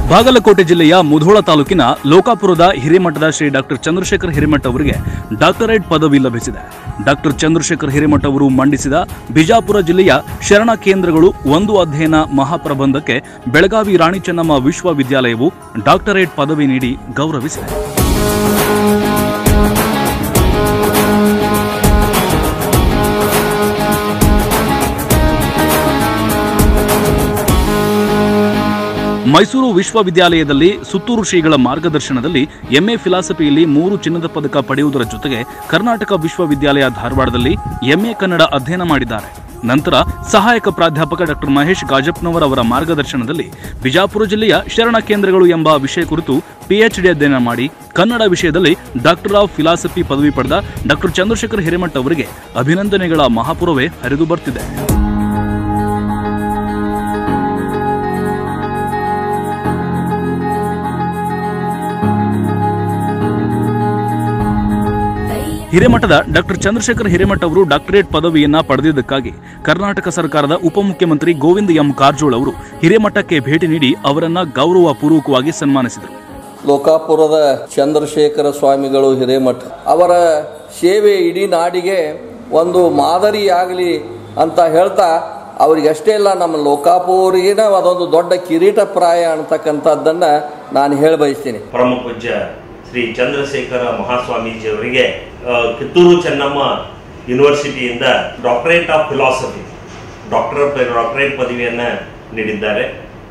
ಬಾಗಲಕೋಟೆ ಜಿಲ್ಲೆಯ ಮುಧೋಳ ತಾಲೂಕಿನ ಲೋಕಾಪುರದ ಹಿರೇಮಠದ ಶ್ರೀ ಡಾಕ್ಟರ್ ಚಂದ್ರಶೇಖರ್ ಹಿರೇಮಠ ಅವರಿಗೆ ಡಾಕ್ಟರೇಟ್ ಪದವಿ ಲಭಿಸಿದೆ ಡಾಕ್ಟರ್ ಚಂದ್ರಶೇಖರ್ ಹಿರೇಮಠ ಅವರು ಮಂಡಿಸಿದ ಬಿಜಾಪುರ ಜಿಲ್ಲೆಯ ಶರಣ ಕೇಂದ್ರಗಳು ಒಂದು ಅಧ್ಯಯನ ಮಹಾಪ್ರಬಂಧಕ್ಕೆ ಬೆಳಗಾವಿ ರಾಣಿ ಚೆನ್ನಮ್ಮ ವಿಶ್ವವಿದ್ಯಾಲಯವು ಡಾಕ್ಟರೇಟ್ ಪದವಿ ನೀಡಿ ಗೌರವಿಸಿದೆ ಮೈಸೂರು ವಿಶ್ವವಿದ್ಯಾಲಯದಲ್ಲಿ ಸುತ್ತೂರು ಶ್ರೀಗಳ ಮಾರ್ಗದರ್ಶನದಲ್ಲಿ ಎಂಎ ಫಿಲಾಸಫಿಯಲ್ಲಿ ಮೂರು ಚಿನ್ನದ ಪದಕ ಪಡೆಯುವುದರ ಜೊತೆಗೆ ಕರ್ನಾಟಕ ವಿಶ್ವವಿದ್ಯಾಲಯ ಧಾರವಾಡದಲ್ಲಿ ಎಂಎ ಕನ್ನಡ ಅಧ್ಯಯನ ಮಾಡಿದ್ದಾರೆ ನಂತರ ಸಹಾಯಕ ಪ್ರಾಧ್ಯಾಪಕ ಡಾಕ್ಟರ್ ಮಹೇಶ್ ಗಾಜಪ್ನವರ್ ಅವರ ಮಾರ್ಗದರ್ಶನದಲ್ಲಿ ಬಿಜಾಪುರ ಜಿಲ್ಲೆಯ ಶರಣ ಕೇಂದ್ರಗಳು ಎಂಬ ವಿಷಯ ಕುರಿತು ಪಿಎಚ್ಡಿ ಅಧ್ಯಯನ ಮಾಡಿ ಕನ್ನಡ ವಿಷಯದಲ್ಲಿ ಡಾಕ್ಟರ್ ಆಫ್ ಫಿಲಾಸಫಿ ಪದವಿ ಪಡೆದ ಡಾಕ್ಟರ್ ಚಂದ್ರಶೇಖರ್ ಹಿರೇಮಠ ಅವರಿಗೆ ಅಭಿನಂದನೆಗಳ ಮಹಾಪುರವೇ ಹರಿದು ಬರ್ತಿದೆ ಹಿರೇಮಠದ ಡಾಕ್ಟರ್ ಚಂದ್ರಶೇಖರ್ ಹಿರೇಮಠ ಅವರು ಡಾಕ್ಟರೇಟ್ ಪದವಿಯನ್ನ ಪಡೆದಿದ್ದಕ್ಕಾಗಿ ಕರ್ನಾಟಕ ಸರ್ಕಾರದ ಉಪಮುಖ್ಯಮಂತ್ರಿ ಗೋವಿಂದ ಎಂ ಕಾರಜೋಳ ಅವರು ಹಿರೇಮಠಕ್ಕೆ ಭೇಟಿ ನೀಡಿ ಅವರನ್ನ ಗೌರವ ಪೂರ್ವಕವಾಗಿ ಸನ್ಮಾನಿಸಿದರು ಲೋಕಾಪುರದ ಚಂದ್ರಶೇಖರ ಸ್ವಾಮಿಗಳು ಹಿರೇಮಠ ಅವರ ಸೇವೆ ಇಡೀ ನಾಡಿಗೆ ಒಂದು ಮಾದರಿಯಾಗಲಿ ಅಂತ ಹೇಳ್ತಾ ಅವ್ರಿಗೆ ಅಷ್ಟೇ ಇಲ್ಲ ನಮ್ಮ ಲೋಕಾಪುರಿಗಿನ ಅದೊಂದು ದೊಡ್ಡ ಕಿರೀಟ ಪ್ರಾಯ ಅಂತಕ್ಕಂಥದ್ದನ್ನ ನಾನು ಹೇಳ ಬಯಸ್ತೀನಿ ಪರಮ ಪೂಜ್ಯ ಶ್ರೀ ಚಂದ್ರಶೇಖರ ಮಹಾಸ್ವಾಮೀಜಿಯವರಿಗೆ ಆ, ಕಿತ್ತೂರು ಚೆನ್ನಮ್ಮ ಯೂನಿವರ್ಸಿಟಿಯಿಂದ doctorate of philosophy doctor doctorate ಪದವಿಯನ್ನು ನೀಡಿದ್ದಾರೆ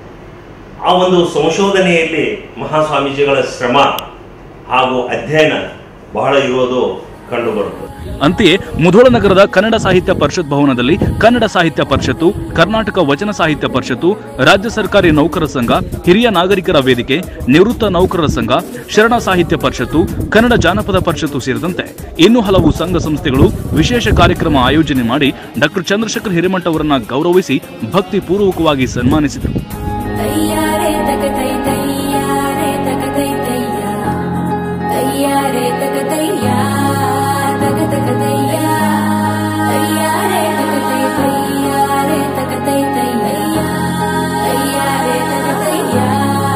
ಆ ಒಂದು ಸಂಶೋಧನೆಯಲ್ಲಿ ಮಹಾಸ್ವಾಮೀಜಿಗಳ ಶ್ರಮ ಹಾಗೂ ಅಧ್ಯಯನ ಬಹಳ ಇರೋದು ಕಂಡುಬರುತ್ತದೆ ಅಂತೆಯೇ ಮುಧೋಳ ನಗರದ ಕನ್ನಡ ಸಾಹಿತ್ಯ ಪರಿಷತ್ ಭವನದಲ್ಲಿ ಕನ್ನಡ ಸಾಹಿತ್ಯ ಪರಿಷತ್ತು ಕರ್ನಾಟಕ ವಚನ ಸಾಹಿತ್ಯ ಪರಿಷತ್ತು ರಾಜ್ಯ ಸರ್ಕಾರಿ ನೌಕರರ ಸಂಘ ಹಿರಿಯ ನಾಗರಿಕರ ವೇದಿಕೆ ನಿವೃತ್ತ ನೌಕರರ ಸಂಘ ಶರಣ ಸಾಹಿತ್ಯ ಪರಿಷತ್ತು ಕನ್ನಡ ಜಾನಪದ ಪರಿಷತ್ತು ಸೇರಿದಂತೆ ಇನ್ನೂ ಹಲವು ಸಂಘ ಸಂಸ್ಥೆಗಳು ವಿಶೇಷ ಕಾರ್ಯಕ್ರಮ ಆಯೋಜನೆ ಮಾಡಿ ಡಾಕ್ಟರ್ ಚಂದ್ರಶೇಖರ್ ಹಿರೇಮಠ ಅವರನ್ನ ಗೌರವಿಸಿ ಭಕ್ತಿ ಪೂರ್ವಕವಾಗಿ ಸನ್ಮಾನಿಸಿದರು ತಯ್ಯಾರೆ ತಕ ತೈ ತಯ್ಯಾರೆ ತಕ ತೈ ತಯ್ಯಾ ತಯ್ಯಾರೆ ತಕ ತಯ್ಯಾ ತಕ ತಕ ತಯ್ಯಾ ತಯ್ಯಾರೆ ತಕ ತೈ ತಯ್ಯಾರೆ ತಕ ತೈ ತಯ್ಯಾ ತಯ್ಯಾರೆ ತಕ ತಯ್ಯಾ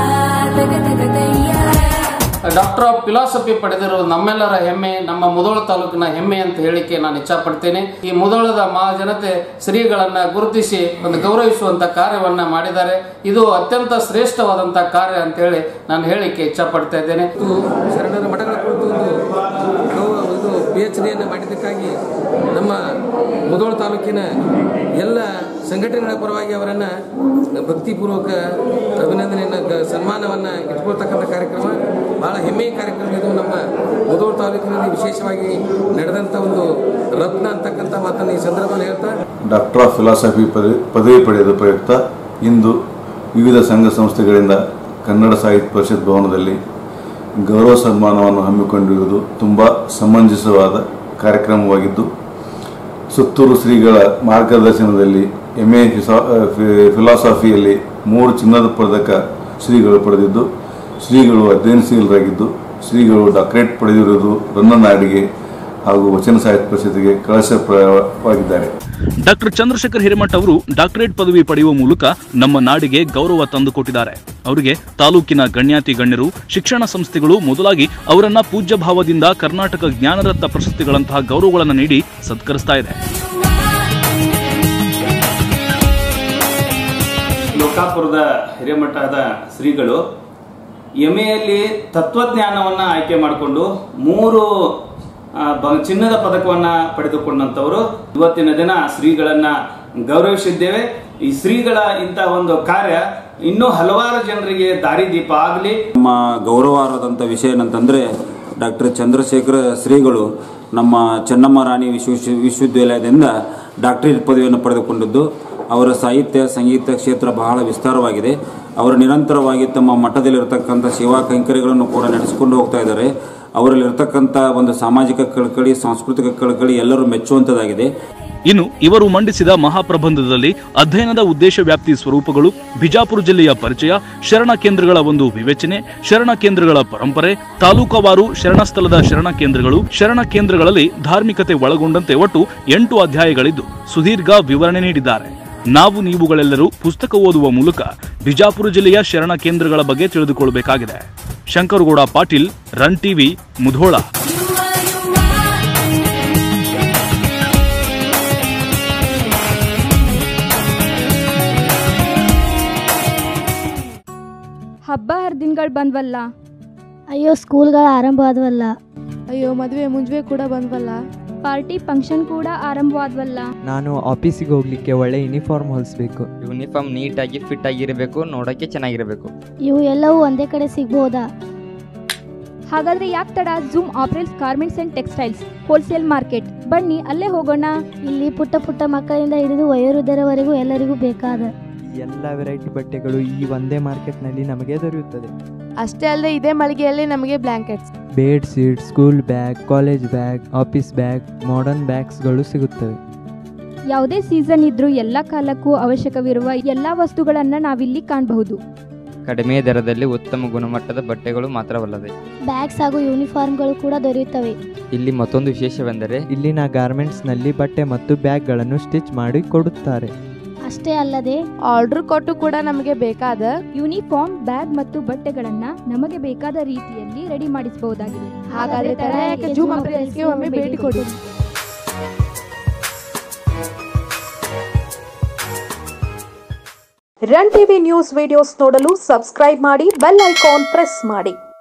ತಕ ತಕ ತಯ್ಯಾ ಡಾಕ್ಟರ್ ಆಫ್ ಫಿಲಾಸಫಿ ಪಡೆದಿರುವುದು ನಮ್ಮೆಲ್ಲರ ಹೆಮ್ಮೆ ನಮ್ಮ ಮುಧೋಳ ತಾಲೂಕಿನ ಹೆಮ್ಮೆ ಅಂತ ಹೇಳಿಕೆ ನಾನು ಇಚ್ಛಪಡ್ತೇನೆ ಈ ಮುಧೋಳದ ಮಹಾಜನತೆ ಶ್ರೀಗಳನ್ನ ಗುರುತಿಸಿ ಒಂದು ಗೌರವಿಸುವಂತ ಕಾರ್ಯವನ್ನ ಮಾಡಿದ್ದಾರೆ ಇದು ಅತ್ಯಂತ ಶ್ರೇಷ್ಠವಾದಂತ ಕಾರ್ಯ ಅಂತ ಹೇಳಿ ನಾನು ಹೇಳಿಕೆ ಇಚ್ಛಪಡ್ತಾ ಇದ್ದೇನೆ ಮತ್ತು ಶರಣರ ಮಠಗಳ ಕುರಿತು ಒಂದು ಗೌ- ಇದು ಪಿ ಎಚ್ ಡಿಯನ್ನು ಮಾಡಿದ್ದಕ್ಕಾಗಿ ನಮ್ಮ ಮುಧೋಳ ತಾಲೂಕಿನ ಎಲ್ಲ ಸಂಘಟನೆಗಳ ಪರವಾಗಿ ಅವರನ್ನು ಭಕ್ತಿಪೂರ್ವಕ ಅಭಿನಂದನೆಯನ್ನು ಗ- ಸನ್ಮಾನವನ್ನು ಇಟ್ಕೊಳ್ತಕ್ಕಂಥ ಕಾರ್ಯಕ್ರಮ ಬಹಳ ಹೆಮ್ಮೆಯ ಕಾರ್ಯಕ್ರಮ ಇದು ನಮ್ಮ ಮುಧೋಳ ತಾಲೂಕಿನಲ್ಲಿ ವಿಶೇಷವಾಗಿ ನಡೆದಂಥ ಒಂದು ರತ್ನ ಅಂತಕ್ಕಂಥ ಮಾತನ್ನು ಈ ಸಂದರ್ಭದಲ್ಲಿ ಹೇಳ್ತಾ ಡಾಕ್ಟರ್ ಆಫ್ ಫಿಲಾಸಫಿ ಪದವಿ ಪದವಿ ಪಡೆದ ಪ್ರಯುಕ್ತ ಇಂದು ವಿವಿಧ ಸಂಘ ಸಂಸ್ಥೆಗಳಿಂದ ಕನ್ನಡ ಸಾಹಿತ್ಯ ಪರಿಷತ್ ಭವನದಲ್ಲಿ ಗೌರವ ಸನ್ಮಾನವನ್ನು ಹಮ್ಮಿಕೊಂಡಿರುವುದು ತುಂಬ ಸಮಂಜಸವಾದ ಕಾರ್ಯಕ್ರಮವಾಗಿದ್ದು ಸುತ್ತೂರು ಶ್ರೀಗಳ ಮಾರ್ಗದರ್ಶನದಲ್ಲಿ ಎಮ್ ಎ ಫಿಲಾಸಫಿಯಲ್ಲಿ ಮೂರು ಚಿನ್ನದ ಪದಕ ಶ್ರೀಗಳು ಪಡೆದಿದ್ದು ಶ್ರೀಗಳು ಅಧ್ಯಯನಶೀಲರಾಗಿದ್ದು ಶ್ರೀಗಳು ಡಾಕ್ಟರೇಟ್ ಪಡೆದಿರುವುದು ನನ್ನ ನಾಡಿಗೆ ಹಾಗೂ ವಚನ ಸಾಹಿತ್ಯ ಪರಿಷತ್ತಿಗೆ ಕಳಶಪ್ರಾಯವಾಗಿದ್ದಾರೆ ಡಾಕ್ಟರ್ ಚಂದ್ರಶೇಖರ್ ಹಿರೇಮಠ ಅವರು ಡಾಕ್ಟರೇಟ್ ಪದವಿ ಪಡೆಯುವ ಮೂಲಕ ನಮ್ಮ ನಾಡಿಗೆ ಗೌರವ ತಂದುಕೊಟ್ಟಿದ್ದಾರೆ ಅವರಿಗೆ ತಾಲೂಕಿನ ಗಣ್ಯಾತಿ ಗಣ್ಯರು ಶಿಕ್ಷಣ ಸಂಸ್ಥೆಗಳು ಮೊದಲಾಗಿ ಅವರನ್ನ ಪೂಜ್ಯ ಭಾವದಿಂದ ಕರ್ನಾಟಕ ಜ್ಞಾನರತ್ನ ಪ್ರಶಸ್ತಿಗಳಂತಹ ಗೌರವಗಳನ್ನು ನೀಡಿ ಸತ್ಕರಿಸ್ತಾ ಇದೆ ಲೋಕಾಪುರದ ಹಿರೇಮಠದ ಶ್ರೀಗಳು ಎಮ್ ಎಯಲ್ಲಿ ತತ್ವಜ್ಞಾನವನ್ನು ಆಯ್ಕೆ ಮಾಡಿಕೊಂಡು ಮೂರು ಆ, ಬ- ಚಿನ್ನದ ಪದಕವನ್ನ ಪಡೆದುಕೊಂಡಂತವರು ಇವತ್ತಿನ ದಿನ ಶ್ರೀಗಳನ್ನ ಗೌರವಿಸಿದ್ದೇವೆ ಈ ಶ್ರೀಗಳ ಇಂಥ ಒಂದು ಕಾರ್ಯ ಇನ್ನೂ ಹಲವಾರು ಜನರಿಗೆ ದಾರಿದೀಪ ಆಗಲಿ ನಮ್ಮ ಗೌರವಾರ್ಹದಂಥ ವಿಷಯ ಏನಂತಂದರೆ ಡಾಕ್ಟರ್ ಚಂದ್ರಶೇಖರ ಶ್ರೀಗಳು ನಮ್ಮ ಚೆನ್ನಮ್ಮ ರಾಣಿ ವಿಶ್ವ ವಿಶ್ವವಿದ್ಯಾಲಯದಿಂದ ಡಾಕ್ಟರೇಟ್ ಪದವಿಯನ್ನು ಪಡೆದುಕೊಂಡಿದ್ದು ಅವರ ಸಾಹಿತ್ಯ ಸಂಗೀತ ಕ್ಷೇತ್ರ ಬಹಳ ವಿಸ್ತಾರವಾಗಿದೆ ಅವರು ನಿರಂತರವಾಗಿ ತಮ್ಮ ಮಠದಲ್ಲಿರ್ತಕ್ಕಂಥ ಸೇವಾ ಕೈಂಕರ್ಯಗಳನ್ನು ಕೂಡ ನಡೆಸಿಕೊಂಡು ಹೋಗ್ತಾ ಇದ್ದಾರೆ ಅವರಲ್ಲಿರ್ತಕ್ಕಂಥ ಒಂದು ಸಾಮಾಜಿಕ ಕಳಕಳಿ ಸಾಂಸ್ಕೃತಿಕ ಕಳಕಳಿ ಎಲ್ಲರೂ ಮೆಚ್ಚುವಂಥದ್ದಾಗಿದೆ ಇನ್ನು ಇವರು ಮಂಡಿಸಿದ ಮಹಾಪ್ರಬಂಧದಲ್ಲಿ ಅಧ್ಯಯನದ ಉದ್ದೇಶ ವ್ಯಾಪ್ತಿ ಸ್ವರೂಪಗಳು ಬಿಜಾಪುರ ಜಿಲ್ಲೆಯ ಪರಿಚಯ ಶರಣ ಕೇಂದ್ರಗಳ ಒಂದು ವಿವೇಚನೆ ಶರಣ ಕೇಂದ್ರಗಳ ಪರಂಪರೆ ತಾಲೂಕವಾರು ಶರಣಸ್ಥಳದ ಶರಣ ಕೇಂದ್ರಗಳು ಶರಣ ಕೇಂದ್ರಗಳಲ್ಲಿ ಧಾರ್ಮಿಕತೆ ಒಳಗೊಂಡಂತೆ ಒಟ್ಟು ಎಂಟು ಅಧ್ಯಾಯಗಳಿದ್ದು ಸುದೀರ್ಘ ವಿವರಣೆ ನೀಡಿದ್ದಾರೆ ನಾವು ನೀವುಗಳೆಲ್ಲರೂ ಪುಸ್ತಕ ಓದುವ ಮೂಲಕ ಬಿಜಾಪುರ ಜಿಲ್ಲೆಯ ಶರಣ ಕೇಂದ್ರಗಳ ಬಗ್ಗೆ ತಿಳಿದುಕೊಳ್ಳಬೇಕಾಗಿದೆ ಶಂಕರಗೌಡ ಪಾಟೀಲ್ ರನ್ ಟಿವಿ ಮುಧೋಳ ಹಬ್ಬ ಹರಿದಿನಗಳು ಬಂದ್ವಲ್ಲ ಅಯ್ಯೋ ಸ್ಕೂಲ್ಗಳು ಆರಂಭ ಆದವಲ್ಲ ಅಯ್ಯೋ ಮದುವೆ ಮುಂಜುವೆ ಕೂಡ ಬಂದ್ವಲ್ಲ ಪಾರ್ಟಿ ಫಂಕ್ಷನ್ ಕೂಡ ಆರಂಭವಾದ್ವಲ್ಲ ನಾನು ಆಫೀಸಿಗೆ ಹೋಗ್ಲಿಕ್ಕೆ ಒಳ್ಳೆ ಯೂನಿಫಾರ್ಮ್ ಹೊಲಿಸ್ಬೇಕು ಯೂನಿಫಾರ್ಮ್ ನೀಟಾಗಿ ಫಿಟ್ ಆಗಿರಬೇಕು ನೋಡೋಕ್ಕೆ ಚೆನ್ನಾಗಿರಬೇಕು ಇವು ಎಲ್ಲವೂ ಒಂದೇ ಕಡೆ ಸಿಗ್ಬೋದಾ ಹಾಗಾದ್ರೆ ಯಾಕೆ ತಡ zoom apparels garments and textiles wholesale market ಬನ್ನಿ ಅಲ್ಲೇ ಹೋಗೋಣ ಇಲ್ಲಿ ಪುಟ್ಟ ಪುಟ್ಟ ಮಕ್ಕಳಿಂದ ಹಿಡಿದು ವಯೋವೃದ್ಧರವರೆಗೂ ಎಲ್ಲರಿಗೂ ಬೇಕಾದ ಈ ಎಲ್ಲ ವೆರೈಟಿ ಬಟ್ಟೆಗಳು ಈ ಒಂದೇ ಮಾರ್ಕೆಟ್ನಲ್ಲಿ ನಮಗೆ ದೊರೆಯುತ್ತದೆ ಅಷ್ಟೇ ಅಲ್ಲದೆ ಇದೇ ಮಳಿಗೆಯಲ್ಲಿ ನಮಗೆ blankets bed sheet school bag college bag office bag modern ಬ್ಯಾಗ್ಸ್ಗಳು ಸಿಗುತ್ತವೆ ಯಾವುದೇ ಸೀಸನ್ ಇದ್ರೂ ಎಲ್ಲ ಕಾಲಕ್ಕೂ ಅವಶ್ಯಕವಿರುವ ಎಲ್ಲ ವಸ್ತುಗಳನ್ನ ನಾವಿಲ್ಲಿ ಕಾಣಬಹುದು ಕಡಿಮೆ ದರದಲ್ಲಿ ಉತ್ತಮ ಗುಣಮಟ್ಟದ ಬಟ್ಟೆಗಳು ಮಾತ್ರವಲ್ಲದೆ ಬ್ಯಾಗ್ಸ್ ಹಾಗೂ ಯೂನಿಫಾರ್ಮ್ಗಳು ಕೂಡ ದೊರೆಯುತ್ತವೆ ಇಲ್ಲಿ ಮತ್ತೊಂದು ವಿಶೇಷವೆಂದರೆ ಇಲ್ಲಿನ ಗಾರ್ಮೆಂಟ್ಸ್ನಲ್ಲಿ ಬಟ್ಟೆ ಮತ್ತು ಬ್ಯಾಗ್ಗಳನ್ನು ಸ್ಟಿಚ್ ಮಾಡಿ ಕೊಡುತ್ತಾರೆ ಅಷ್ಟೇ ಅಲ್ಲದೆ ಆರ್ಡರ್ ಕೊಟ್ಟು ಕೂಡ ನಮಗೆ ಬೇಕಾದ ಯೂನಿಫಾರ್ಮ್ ಬ್ಯಾಗ್ ಮತ್ತು ಬಟ್ಟೆಗಳನ್ನ ನಮಗೆ ಬೇಕಾದ ರೀತಿಯಲ್ಲಿ ರೆಡಿ ಮಾಡಿಸಬಹುದಾಗಿದೆ ಹಾಗಾದ್ರೆ ತಡ ಯಾಕೆ ಜೂಮ್ ಅಪ್ರಿಯಲ್ಸ್ಗೆ ಒಮ್ಮೆ ಭೇಟಿ ಕೊಡಿ ರನ್ ಟಿವಿ ನ್ಯೂಸ್ ವಿಡಿಯೋಸ್ ನೋಡಲು ಸಬ್ಸ್ಕ್ರೈಬ್ ಮಾಡಿ ಬೆಲ್ ಐಕಾನ್ ಪ್ರೆಸ್ ಮಾಡಿ